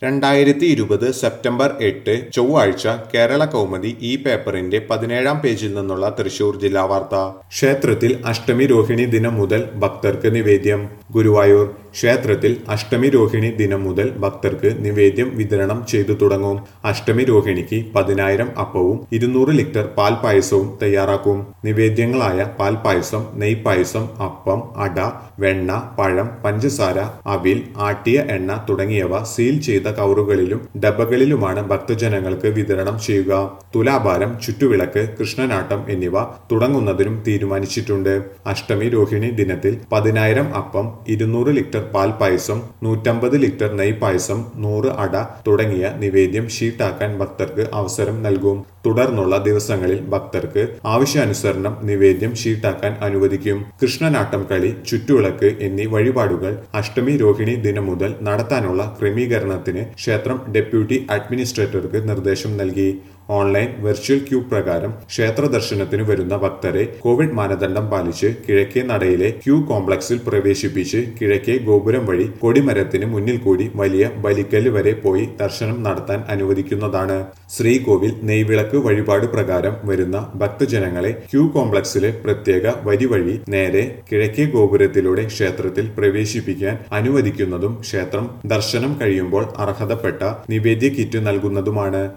രണ്ടായിരത്തി ഇരുപത് സെപ്റ്റംബർ എട്ട് ചൊവ്വാഴ്ച കേരള കൗമുദി ഈ പേപ്പറിന്റെ പതിനേഴാം പേജിൽ നിന്നുള്ള തൃശൂർ ജില്ലാ വാർത്ത ക്ഷേത്രത്തിൽ അഷ്ടമി രോഹിണി ദിനം മുതൽ ഭക്തർക്ക് നിവേദ്യം ഗുരുവായൂർ ക്ഷേത്രത്തിൽ അഷ്ടമി രോഹിണി ദിനം മുതൽ ഭക്തർക്ക് നിവേദ്യം വിതരണം ചെയ്തു തുടങ്ങും അഷ്ടമി രോഹിണിക്ക് പതിനായിരം അപ്പവും ഇരുന്നൂറ് ലിറ്റർ പാൽ പായസവും തയ്യാറാക്കും നിവേദ്യങ്ങളായ പാൽ പായസം നെയ് പായസം അപ്പം അട വെണ്ണ പഴം പഞ്ചസാര അവിൽ ആട്ടിയ എണ്ണ തുടങ്ങിയവ സീൽ ചെയ്ത കവറുകളിലും ഡബകളിലുമാണ് ഭക്തജനങ്ങൾക്ക് വിതരണം ചെയ്യുക തുലാഭാരം ചുറ്റുവിളക്ക് കൃഷ്ണനാട്ടം എന്നിവ തുടങ്ങുന്നതിനും തീരുമാനിച്ചിട്ടുണ്ട് അഷ്ടമി രോഹിണി ദിനത്തിൽ പതിനായിരം അപ്പം ഇരുന്നൂറ് ലിറ്റർ പാൽ പായസം നൂറ്റമ്പത് ലിറ്റർ നെയ് പായസം നൂറ് അട തുടങ്ങിയ നിവേദ്യം ഷീട്ടാക്കാൻ ഭക്തർക്ക് അവസരം നൽകും തുടർന്നുള്ള ദിവസങ്ങളിൽ ഭക്തർക്ക് ആവശ്യാനുസരണം നിവേദ്യം ഷീട്ടാക്കാൻ അനുവദിക്കും കൃഷ്ണനാട്ടം കളി ചുറ്റുവിളക്ക് എന്നീ വഴിപാടുകൾ അഷ്ടമി രോഹിണി ദിനം മുതൽ നടത്താനുള്ള ക്രമീകരണത്തിന് ക്ഷേത്രം ഡെപ്യൂട്ടി അഡ്മിനിസ്ട്രേറ്റർക്ക് നിർദ്ദേശം നൽകി ഓൺലൈൻ വെർച്വൽ ക്യൂ പ്രകാരം ക്ഷേത്ര ദർശനത്തിന് വരുന്ന ഭക്തരെ കോവിഡ് മാനദണ്ഡം പാലിച്ച് കിഴക്കേ നടയിലെ ക്യൂ കോംപ്ലക്സിൽ പ്രവേശിപ്പിച്ച് കിഴക്കേ ഗോപുരം വഴി കൊടിമരത്തിന് മുന്നിൽ കൂടി വലിയ ബലിക്കല്ല് വരെ പോയി ദർശനം നടത്താൻ അനുവദിക്കുന്നതാണ് ശ്രീകോവിൽ നെയ്വിളക്ക് വഴിപാട് പ്രകാരം വരുന്ന ഭക്തജനങ്ങളെ ക്യൂ കോംപ്ലക്സിലെ പ്രത്യേക വരി വഴി നേരെ കിഴക്കേ ഗോപുരത്തിലൂടെ ക്ഷേത്രത്തിൽ പ്രവേശിപ്പിക്കാൻ അനുവദിക്കുന്നതും ക്ഷേത്രം ദർശനം കഴിയുമ്പോൾ അർഹതപ്പെട്ട നിവേദ്യ കിറ്റ് നൽകുന്നതുമാണ്